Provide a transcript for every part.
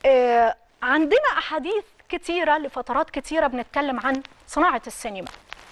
آه، عندنا احاديث كتيره لفترات كتيره بنتكلم عن صناعه السينما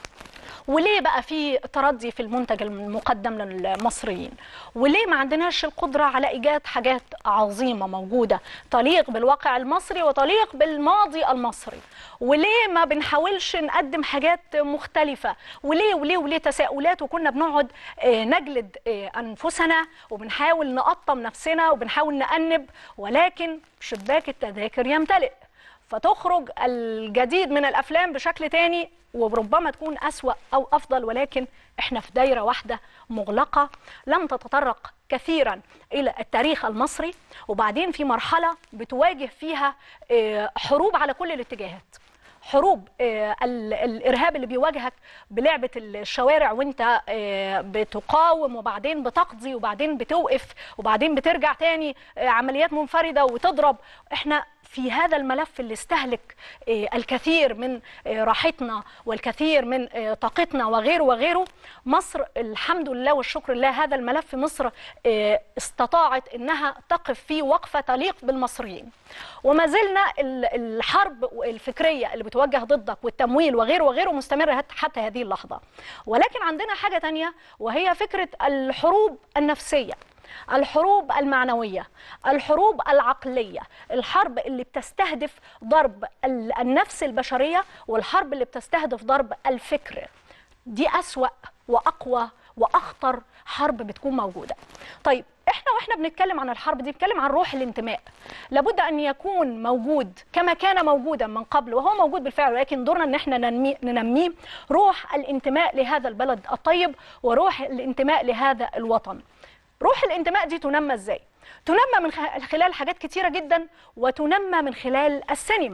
وليه بقى في تردي في المنتج المقدم للمصريين وليه ما عندناش القدرة على إيجاد حاجات عظيمة موجودة تليق بالواقع المصري وتليق بالماضي المصري وليه ما بنحاولش نقدم حاجات مختلفة وليه وليه وليه تساؤلات وكنا بنقعد آه، نجلد آه، أنفسنا وبنحاول نقطم نفسنا وبنحاول نأنب ولكن شباك التذاكر يمتلئ فتخرج الجديد من الافلام بشكل تاني وربما تكون اسوا او افضل ولكن احنا في دايره واحده مغلقه لم تتطرق كثيرا الى التاريخ المصري وبعدين في مرحله بتواجه فيها آه، حروب على كل الاتجاهات حروب آه، ال- الارهاب اللي بيواجهك بلعبه الشوارع وانت آه، بتقاوم وبعدين بتقضي وبعدين بتوقف وبعدين بترجع تاني آه، عمليات منفرده وتضرب احنا في هذا الملف اللي استهلك آه، الكثير من آه، راحتنا والكثير من آه، طاقتنا وغيره وغيره مصر الحمد لله والشكر لله هذا الملف مصر آه، استطاعت انها تقف فيه وقفه تليق بالمصريين وما زلنا ال- الحرب الفكريه اللي بتوجه ضدك والتمويل وغيره وغيره مستمره حت- حتى هذه اللحظه ولكن عندنا حاجه تانية وهي فكره الحروب النفسيه الحروب المعنوية الحروب العقلية الحرب اللي بتستهدف ضرب ال- النفس البشرية والحرب اللي بتستهدف ضرب الفكر دي أسوأ وأقوى وأخطر حرب بتكون موجودة طيب احنا واحنا بنتكلم عن الحرب دي بنتكلم عن روح الانتماء لابد ان يكون موجود كما كان موجودا من قبل وهو موجود بالفعل ولكن دورنا ان احنا ننمي ننميه روح الانتماء لهذا البلد الطيب وروح الانتماء لهذا الوطن روح الانتماء دي تنمى ازاي تنمى من خ- خلال حاجات كتيره جدا وتنمى من خلال السينما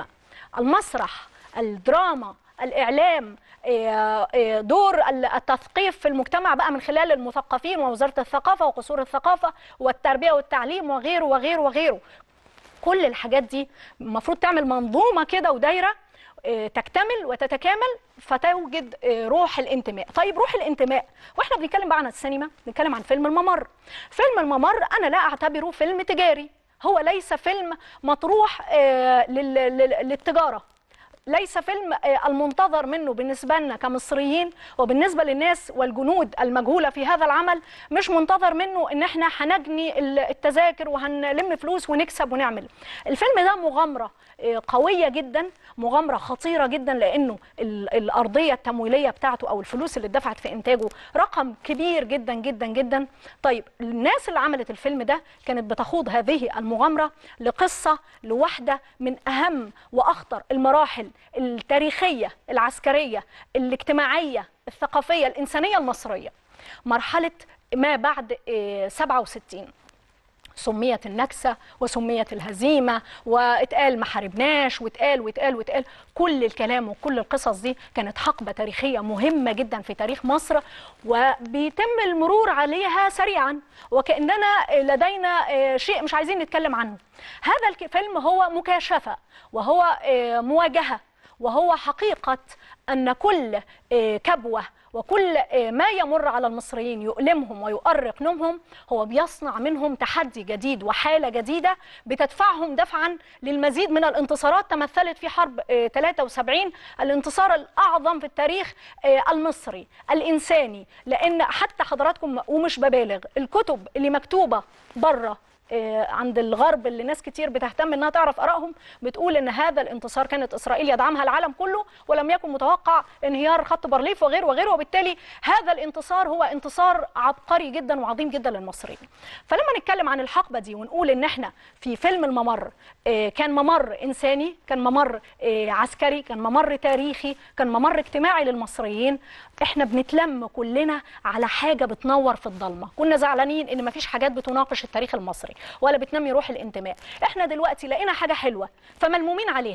المسرح الدراما الاعلام إيه، إيه، دور ال- التثقيف في المجتمع بقى من خلال المثقفين ووزاره الثقافه وقصور الثقافه والتربيه والتعليم وغيره وغيره وغيره كل الحاجات دي المفروض تعمل منظومه كده ودايره آه، تكتمل وتتكامل فتوجد آه، روح الانتماء طيب روح الانتماء واحنا بنتكلم بقى عن السينما بنتكلم عن فيلم الممر فيلم الممر انا لا اعتبره فيلم تجاري هو ليس فيلم مطروح آه، لل- لل- للتجاره ليس فيلم آه، المنتظر منه بالنسبة لنا كمصريين وبالنسبة للناس والجنود المجهولة في هذا العمل مش منتظر منه ان احنا هنجني ال- التذاكر وهنلم فلوس ونكسب ونعمل الفيلم ده مغامرة آه، قوية جدا مغامرة خطيرة جدا لانه ال- الارضية التمويلية بتاعته او الفلوس اللي اتدفعت في انتاجه رقم كبير جدا جدا جدا طيب الناس اللي عملت الفيلم ده كانت بتخوض هذه المغامرة لقصة لواحدة من اهم واخطر المراحل التاريخية العسكرية الاجتماعية الثقافية الإنسانية المصرية مرحلة ما بعد آه، 67 سميت النكسة وسميت الهزيمة واتقال ما حاربناش واتقال واتقال واتقال كل الكلام وكل القصص دي كانت حقبة تاريخية مهمة جدا في تاريخ مصر وبيتم المرور عليها سريعا وكأننا لدينا آه، شيء مش عايزين نتكلم عنه هذا الفيلم هو مكاشفة وهو آه، مواجهة وهو حقيقة أن كل آه، كبوة وكل آه، ما يمر على المصريين يؤلمهم ويؤرق نومهم هو بيصنع منهم تحدي جديد وحالة جديدة بتدفعهم دفعا للمزيد من الانتصارات تمثلت في حرب آه، 73 الانتصار الأعظم في التاريخ آه، المصري الإنساني لأن حتى حضراتكم ومش ببالغ الكتب اللي مكتوبة بره آه، عند الغرب اللي ناس كتير بتهتم انها تعرف ارائهم بتقول ان هذا الانتصار كانت اسرائيل يدعمها العالم كله ولم يكن متوقع انهيار خط بارليف وغيره وغيره وبالتالي هذا الانتصار هو انتصار عبقري جدا وعظيم جدا للمصريين فلما نتكلم عن الحقبه دي ونقول ان احنا في فيلم الممر آه، كان ممر انساني كان ممر آه، عسكري كان ممر تاريخي كان ممر اجتماعي للمصريين احنا بنتلم كلنا على حاجه بتنور في الضلمه كنا زعلانين ان مفيش حاجات بتناقش التاريخ المصري ولا بتنمي روح الانتماء احنا دلوقتي لقينا حاجه حلوه فملمومين عليها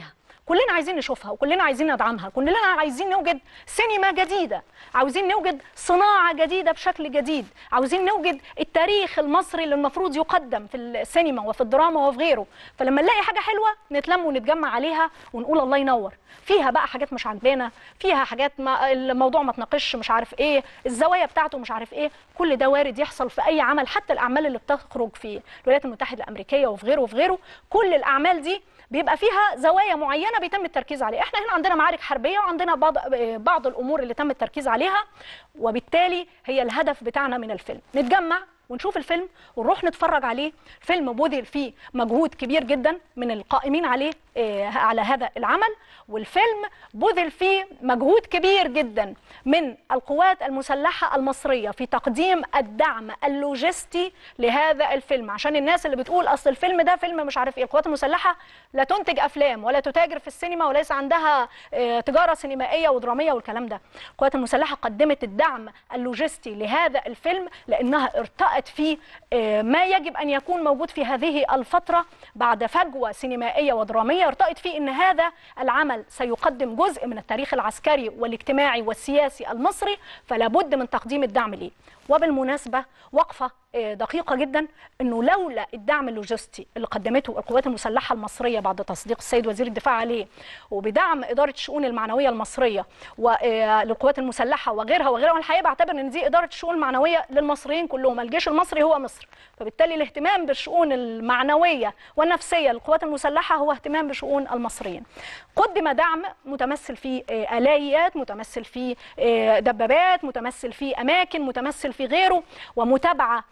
كلنا عايزين نشوفها وكلنا عايزين ندعمها كلنا عايزين نوجد سينما جديده عاوزين نوجد صناعه جديده بشكل جديد عاوزين نوجد التاريخ المصري اللي المفروض يقدم في السينما وفي الدراما وفي غيره فلما نلاقي حاجه حلوه نتلم ونتجمع عليها ونقول الله ينور فيها بقى حاجات مش عاجبانا فيها حاجات ما الموضوع ما تناقش مش عارف ايه الزوايا بتاعته مش عارف ايه كل ده وارد يحصل في اي عمل حتى الاعمال اللي بتخرج في الولايات المتحده الامريكيه وفي غيره وفي غيره كل الاعمال دي بيبقى فيها زوايا معينه بيتم التركيز عليها احنا هنا عندنا معارك حربيه وعندنا بعض بعض الامور اللي تم التركيز عليها وبالتالي هي الهدف بتاعنا من الفيلم نتجمع ونشوف الفيلم ونروح نتفرج عليه فيلم بذل فيه مجهود كبير جدا من القائمين عليه آه، على هذا العمل والفيلم بذل فيه مجهود كبير جدا من القوات المسلحة المصرية في تقديم الدعم اللوجستي لهذا الفيلم عشان الناس اللي بتقول أصل الفيلم ده فيلم مش عارف إيه القوات المسلحة لا تنتج أفلام ولا تتاجر في السينما وليس عندها آه، تجارة سينمائية ودرامية والكلام ده القوات المسلحة قدمت الدعم اللوجستي لهذا الفيلم لأنها ارتأت فيه آه، ما يجب أن يكون موجود في هذه الفترة بعد فجوة سينمائية ودرامية ارتأت فيه أن هذا العمل سيقدم جزء من التاريخ العسكري والاجتماعي والسياسي المصري فلا بد من تقديم الدعم ليه وبالمناسبة وقفة آه، دقيقة جدا أنه لولا الدعم اللوجستي اللي قدمته القوات المسلحة المصرية بعد تصديق السيد وزير الدفاع عليه وبدعم إدارة الشؤون المعنوية المصرية وللقوات المسلحة وغيرها وغيرها والحقيقة بعتبر أن دي إدارة الشؤون المعنوية للمصريين كلهم الجيش المصري هو مصر فبالتالي الاهتمام بالشؤون المعنوية والنفسية للقوات المسلحة هو اهتمام بشؤون المصريين قدم دعم متمثل في آه، آليات متمثل في آه، دبابات متمثل في أماكن متمثل في غيره ومتابعة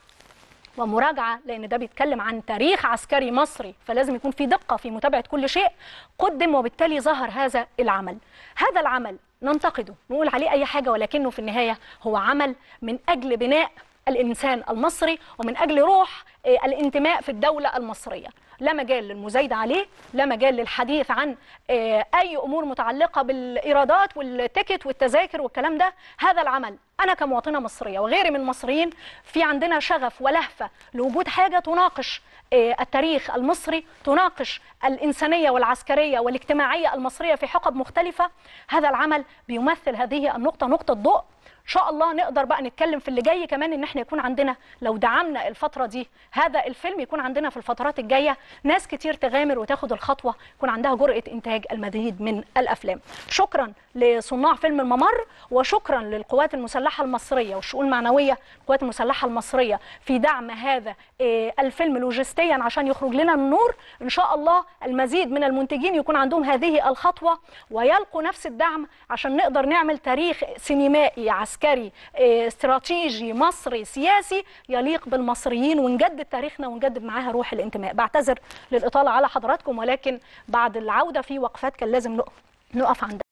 ومراجعه لان ده بيتكلم عن تاريخ عسكري مصري فلازم يكون في دقه في متابعه كل شيء قدم وبالتالي ظهر هذا العمل هذا العمل ننتقده نقول عليه اي حاجه ولكنه في النهايه هو عمل من اجل بناء الانسان المصري ومن اجل روح آه، الانتماء في الدوله المصريه لا مجال للمزايده عليه لا مجال للحديث عن آه، اي امور متعلقه بالايرادات والتيكت والتذاكر والكلام ده هذا العمل انا كمواطنه مصريه وغيري من المصريين في عندنا شغف ولهفه لوجود حاجه تناقش آه، التاريخ المصري تناقش الانسانيه والعسكريه والاجتماعيه المصريه في حقب مختلفه هذا العمل بيمثل هذه النقطه نقطه ضوء ان شاء الله نقدر بقى نتكلم في اللي جاي كمان ان احنا يكون عندنا لو دعمنا الفتره دي هذا الفيلم يكون عندنا في الفترات الجايه ناس كتير تغامر وتاخد الخطوه يكون عندها جرأه انتاج المزيد من الافلام شكرا لصناع فيلم الممر وشكرا للقوات المسلحه المصريه والشؤون المعنويه القوات المسلحه المصريه في دعم هذا آه، الفيلم لوجستيا عشان يخرج لنا النور ان شاء الله المزيد من المنتجين يكون عندهم هذه الخطوه ويلقوا نفس الدعم عشان نقدر نعمل تاريخ سينمائي عسكري آه، استراتيجي مصري سياسي يليق بالمصريين ونجدد تاريخنا ونجدد معاها روح الانتماء بعتذر للاطاله على حضراتكم ولكن بعد العوده في وقفات كان لازم نقف- نقف عندها